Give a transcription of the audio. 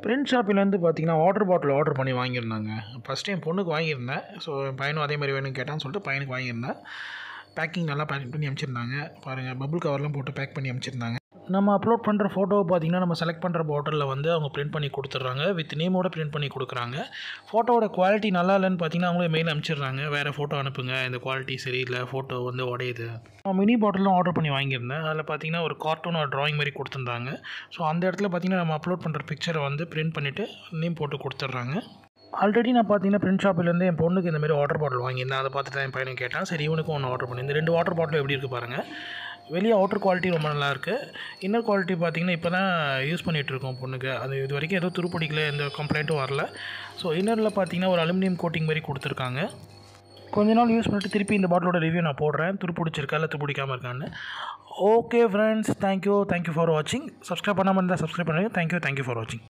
print ஷாப்பிலேருந்து பார்த்தீங்கன்னா water bottle order பண்ணி வாங்கியிருந்தாங்க first time பொண்ணுக்கு வாங்கியிருந்தேன் ஸோ என் பையனும் அதே மாதிரி வேணும்னு கேட்டான்னு சொல்லிட்டு பையனுக்கு வாங்கியிருந்தேன் பேக்கிங் நல்லா பேக் பண்ணி அனுப்பிச்சிருந்தாங்க பாருங்கள் பபுள் கவர்லாம் போட்டு பேக் பண்ணி அனுப்பிச்சிருந்தாங்க நம்ம அப்லோட் பண்ணுற ஃபோட்டோவை பார்த்தீங்கன்னா நம்ம செலக்ட் பண்ணுற பாட்டிலில் வந்து அவங்க பிரிண்ட் பண்ணி கொடுத்துட்றாங்க வித் நேமோட பிரிண்ட் பண்ணி கொடுக்குறாங்க ஃபோட்டோவோட குவாலிட்டி நல்லா இல்லைன்னு பார்த்தீங்கன்னா அவங்களே மெயில் அனுப்பிச்சிடுறாங்க வேறு ஃபோட்டோ அனுப்புங்க இந்த குவாலிட்டி சரியில்லை ஃபோட்டோ வந்து உடையுது நான் மினி பாட்டிலும் ஆர்டர் பண்ணி வாங்கியிருந்தேன் அதில் பார்த்தீங்கன்னா ஒரு கார்ட்டூன் ஒரு ட்ராயிங் மாதிரி கொடுத்துருந்தாங்க ஸோ அந்த இடத்துல பார்த்தீங்கன்னா நம்ம அப்லோட் பண்ணுற பிக்சரை வந்து பிரிண்ட் பண்ணிவிட்டு நேம் போட்டு கொடுத்துட்றாங்க ஆல்ரெடி நான் பார்த்தீங்கன்னா பிரிண்ட் ஷாப்பிலேருந்து என் பொண்ணுக்கு இந்த மாதிரி வாட்டர் பாட்டில் வாங்கியிருந்தேன் அதை பார்த்துட்டு தான் என் பையனுக்கு கேட்டேன் சரி இவனுக்கும் ஒன்று ஆர்டர் பண்ணி இந்த ரெண்டு வாட்டர் பாட்டிலும் எப்படி இருக்குது பாருங்கள் வெளியே அவுட்டர் குவாலிட்டி ரொம்ப நல்லா இருக்குது இன்னர் குவாலிட்டி பார்த்தீங்கன்னா இப்போ தான் யூஸ் பண்ணிகிட்டு இருக்கோம் பொண்ணுக்கு அது இது வரைக்கும் எதுவும் துருப்பிடிக்கல எந்த கம்ப்ளைண்ட்டும் வரல ஸோ இன்னரில் பார்த்தீங்கன்னா ஒரு அலுமினியம் கோட்டிங் மாதிரி கொடுத்துருக்காங்க கொஞ்ச நாள் யூஸ் பண்ணிட்டு திருப்பி இந்த பாட்டிலோட ரிவ்யூ நான் போடுறேன் துருப்பிடிச்சிருக்கா இல்லை துருப்பிடிக்காமல் இருக்கான்னு okay friends thank you thank you for வாட்சிங் சப்ஸ்கிரைப் பண்ணாமல் இருந்தால் சப்ஸ்கிரைப் பண்ணுங்கள் தேங்க்யூ தேங்க்யூ ஃபார் வாட்சிங்